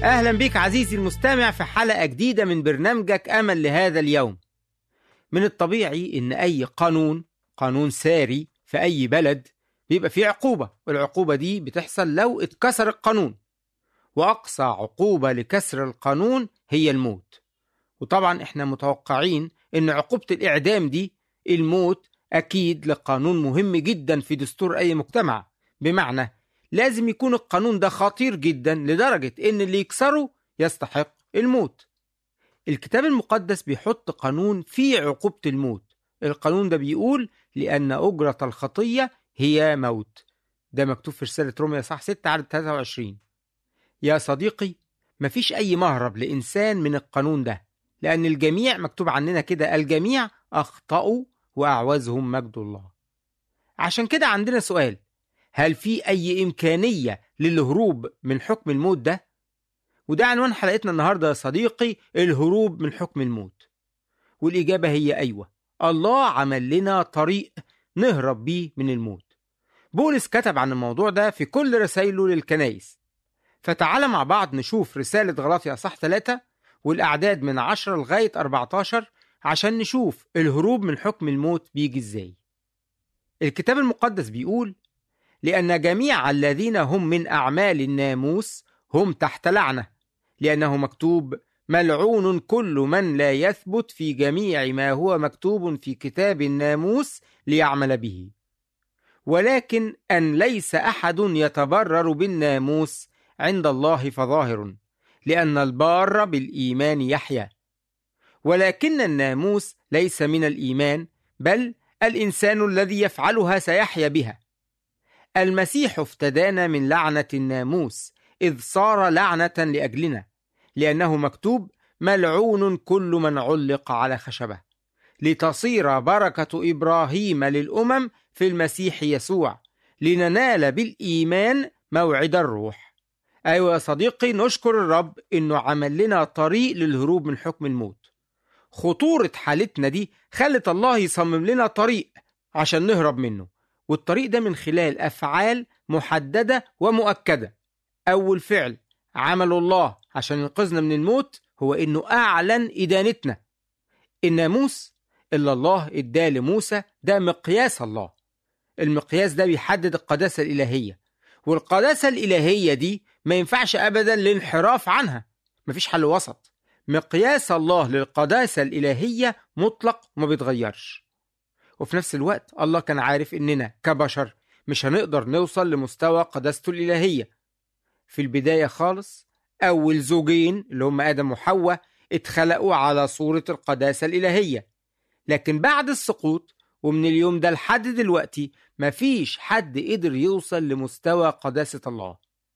أهلا بك عزيزي المستمع في حلقة جديدة من برنامجك أمل لهذا اليوم من الطبيعي إن أي قانون قانون ساري في أي بلد بيبقى فيه عقوبة والعقوبة دي بتحصل لو اتكسر القانون وأقصى عقوبة لكسر القانون هي الموت وطبعا احنا متوقعين إن عقوبة الإعدام دي الموت أكيد لقانون مهم جدا في دستور أي مجتمع بمعنى لازم يكون القانون ده خطير جدا لدرجة إن اللي يكسره يستحق الموت الكتاب المقدس بيحط قانون فيه عقوبة الموت القانون ده بيقول لأن أجرة الخطية هي موت ده مكتوب في رسالة روميا صح 6 عدد 23 يا صديقي مفيش أي مهرب لإنسان من القانون ده لأن الجميع مكتوب عننا كده الجميع أخطأوا وأعوزهم مجد الله عشان كده عندنا سؤال هل في أي إمكانية للهروب من حكم الموت ده؟ وده عنوان حلقتنا النهاردة يا صديقي الهروب من حكم الموت والإجابة هي أيوة الله عمل لنا طريق نهرب بيه من الموت بولس كتب عن الموضوع ده في كل رسائله للكنايس فتعال مع بعض نشوف رسالة غلاطيا صح 3 والأعداد من 10 لغاية 14 عشان نشوف الهروب من حكم الموت بيجي ازاي الكتاب المقدس بيقول لأن جميع الذين هم من أعمال الناموس هم تحت لعنة لأنه مكتوب ملعون كل من لا يثبت في جميع ما هو مكتوب في كتاب الناموس ليعمل به ولكن أن ليس أحد يتبرر بالناموس عند الله فظاهر لأن البار بالإيمان يحيا ولكن الناموس ليس من الإيمان بل الإنسان الذي يفعلها سيحيا بها المسيح افتدانا من لعنة الناموس إذ صار لعنة لأجلنا لأنه مكتوب ملعون كل من علق على خشبة لتصير بركة إبراهيم للأمم في المسيح يسوع لننال بالإيمان موعد الروح أيوة يا صديقي نشكر الرب إنه عمل لنا طريق للهروب من حكم الموت خطورة حالتنا دي خلت الله يصمم لنا طريق عشان نهرب منه والطريق ده من خلال أفعال محددة ومؤكدة أول فعل عمل الله عشان ينقذنا من الموت هو إنه أعلن إدانتنا الناموس اللي الله إداه لموسى ده مقياس الله المقياس ده بيحدد القداسة الإلهية والقداسة الإلهية دي ما ينفعش أبدا الانحراف عنها مفيش حل وسط مقياس الله للقداسة الإلهية مطلق وما بيتغيرش وفي نفس الوقت الله كان عارف إننا كبشر مش هنقدر نوصل لمستوى قداسته الإلهية في البداية خالص أول زوجين اللي هم آدم وحواء اتخلقوا على صورة القداسة الإلهية لكن بعد السقوط ومن اليوم ده لحد دلوقتي مفيش حد قدر يوصل لمستوى قداسة الله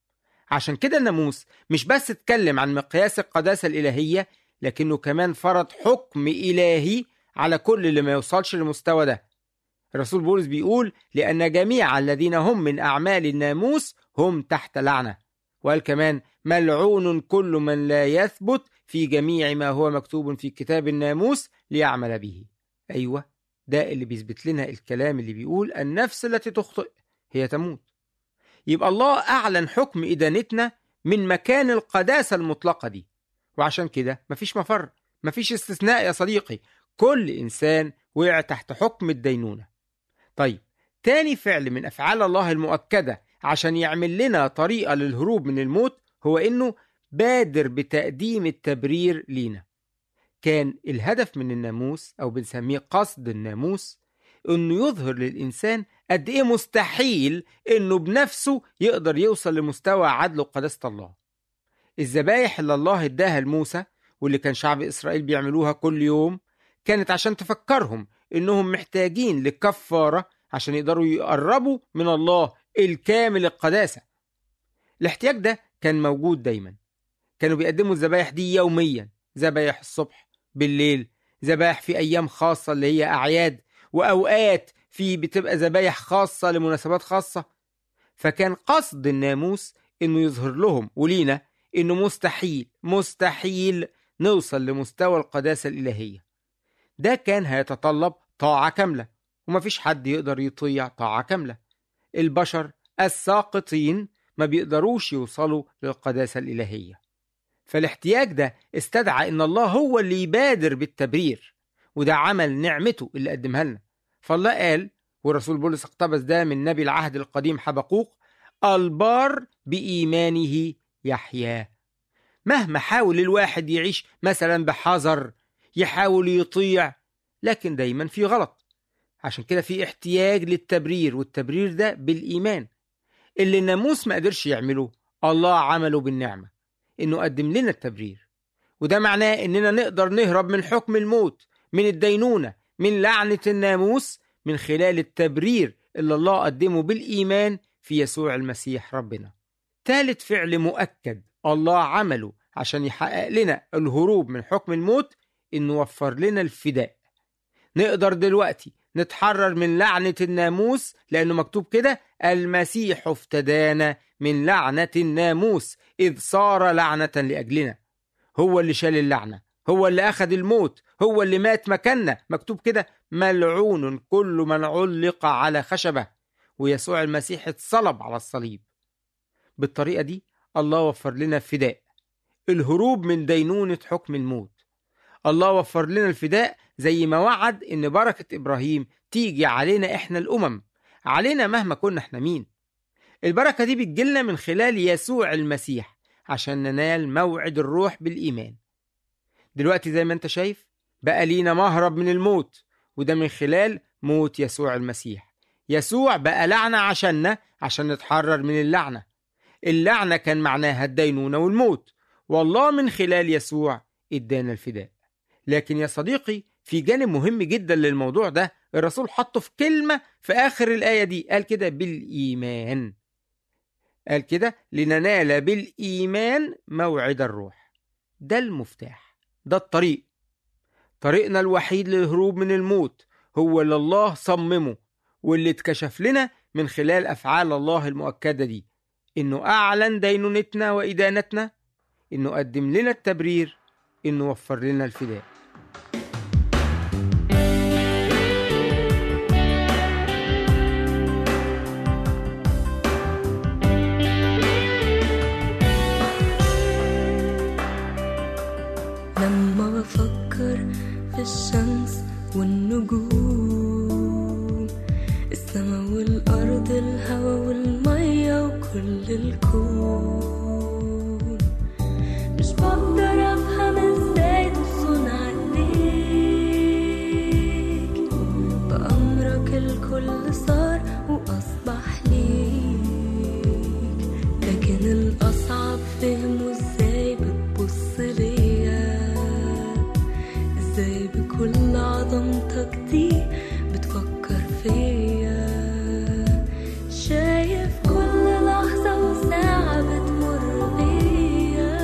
عشان كده الناموس مش بس اتكلم عن مقياس القداسة الإلهية لكنه كمان فرض حكم إلهي على كل اللي ما يوصلش للمستوى ده الرسول بولس بيقول لأن جميع الذين هم من أعمال الناموس هم تحت لعنة وقال كمان ملعون كل من لا يثبت في جميع ما هو مكتوب في كتاب الناموس ليعمل به أيوة ده اللي بيثبت لنا الكلام اللي بيقول النفس التي تخطئ هي تموت يبقى الله أعلن حكم إدانتنا من مكان القداسة المطلقة دي وعشان كده مفيش مفر مفيش استثناء يا صديقي كل إنسان وقع تحت حكم الدينونة طيب تاني فعل من أفعال الله المؤكدة عشان يعمل لنا طريقة للهروب من الموت هو إنه بادر بتقديم التبرير لينا كان الهدف من الناموس أو بنسميه قصد الناموس إنه يظهر للإنسان قد إيه مستحيل إنه بنفسه يقدر يوصل لمستوى عدل وقداسة الله الذبايح اللي الله اداها لموسى واللي كان شعب إسرائيل بيعملوها كل يوم كانت عشان تفكرهم إنهم محتاجين لكفارة عشان يقدروا يقربوا من الله الكامل القداسة الاحتياج ده كان موجود دايما كانوا بيقدموا الذبايح دي يوميا ذبايح الصبح بالليل ذبايح في أيام خاصة اللي هي أعياد وأوقات في بتبقى ذبايح خاصة لمناسبات خاصة فكان قصد الناموس إنه يظهر لهم ولينا إنه مستحيل مستحيل نوصل لمستوى القداسة الإلهية ده كان هيتطلب طاعة كاملة ومفيش حد يقدر يطيع طاعة كاملة البشر الساقطين ما بيقدروش يوصلوا للقداسة الإلهية فالاحتياج ده استدعى ان الله هو اللي يبادر بالتبرير وده عمل نعمته اللي قدمها لنا فالله قال والرسول بولس اقتبس ده من نبي العهد القديم حبقوق البار بإيمانه يحيا مهما حاول الواحد يعيش مثلا بحذر يحاول يطيع لكن دايما في غلط عشان كده في احتياج للتبرير والتبرير ده بالإيمان اللي الناموس ما قدرش يعمله الله عمله بالنعمة إنه قدم لنا التبرير وده معناه إننا نقدر نهرب من حكم الموت من الدينونة من لعنة الناموس من خلال التبرير اللي الله قدمه بالإيمان في يسوع المسيح ربنا ثالث فعل مؤكد الله عمله عشان يحقق لنا الهروب من حكم الموت إنه وفر لنا الفداء نقدر دلوقتي نتحرر من لعنة الناموس لأنه مكتوب كده المسيح افتدانا من لعنة الناموس إذ صار لعنة لأجلنا هو اللي شال اللعنة هو اللي أخذ الموت هو اللي مات مكاننا مكتوب كده ملعون كل من علق على خشبة ويسوع المسيح اتصلب على الصليب بالطريقة دي الله وفر لنا الفداء الهروب من دينونة حكم الموت الله وفر لنا الفداء زي ما وعد ان بركة ابراهيم تيجي علينا احنا الامم علينا مهما كنا احنا مين البركة دي بتجيلنا من خلال يسوع المسيح عشان ننال موعد الروح بالايمان دلوقتي زي ما انت شايف بقى لينا مهرب من الموت وده من خلال موت يسوع المسيح يسوع بقى لعنة عشاننا عشان نتحرر من اللعنة اللعنة كان معناها الدينونة والموت والله من خلال يسوع ادانا الفداء لكن يا صديقي في جانب مهم جدا للموضوع ده الرسول حطه في كلمة في آخر الآية دي قال كده بالإيمان قال كده لننال بالإيمان موعد الروح ده المفتاح ده الطريق طريقنا الوحيد للهروب من الموت هو اللي الله صممه واللي اتكشف لنا من خلال أفعال الله المؤكدة دي إنه أعلن دينونتنا وإدانتنا إنه قدم لنا التبرير إنه وفر لنا الفداء لما بفكر في الشمس والنجوم السما والأرض الهوا والمية وكل الكون مش بقدر أفهم ازاي تصون عليك بأمرك الكل صار وأصبح ليك لكن الأصعب فهمه ازاي بتبص ليا ازاي بكل عظمتك دي بتفكر فيا شايف كل لحظة وساعة بتمر بيا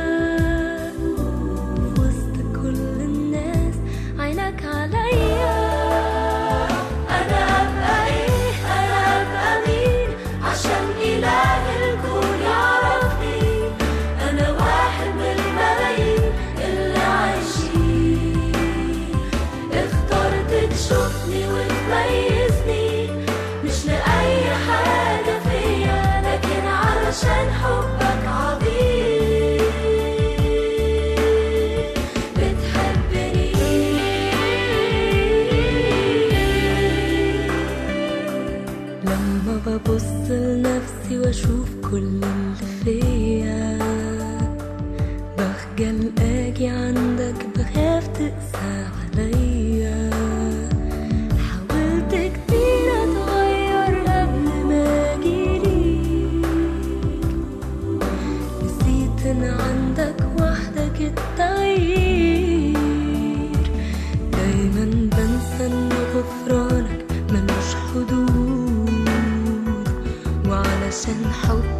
في وسط كل الناس عينك عليا أنا أبقى إيه أنا أبقى مين عشان إله الكون يعرفني أنا واحد من الملايين اللي عايشين اخترت تشوفني وتميزني مش لأي حاجة فيا لكن علشان حبك عظيم بتحبني لما ببص لنفسي واشوف كل اللي فيا بخجل اجي عندك بخاف تقسى عليا حاولت كتير اتغير قبل ما اجيليك نسيت ان عندك وحدك التغيير دايما بنسى ان غفرانك ملوش حدود وعلشان حب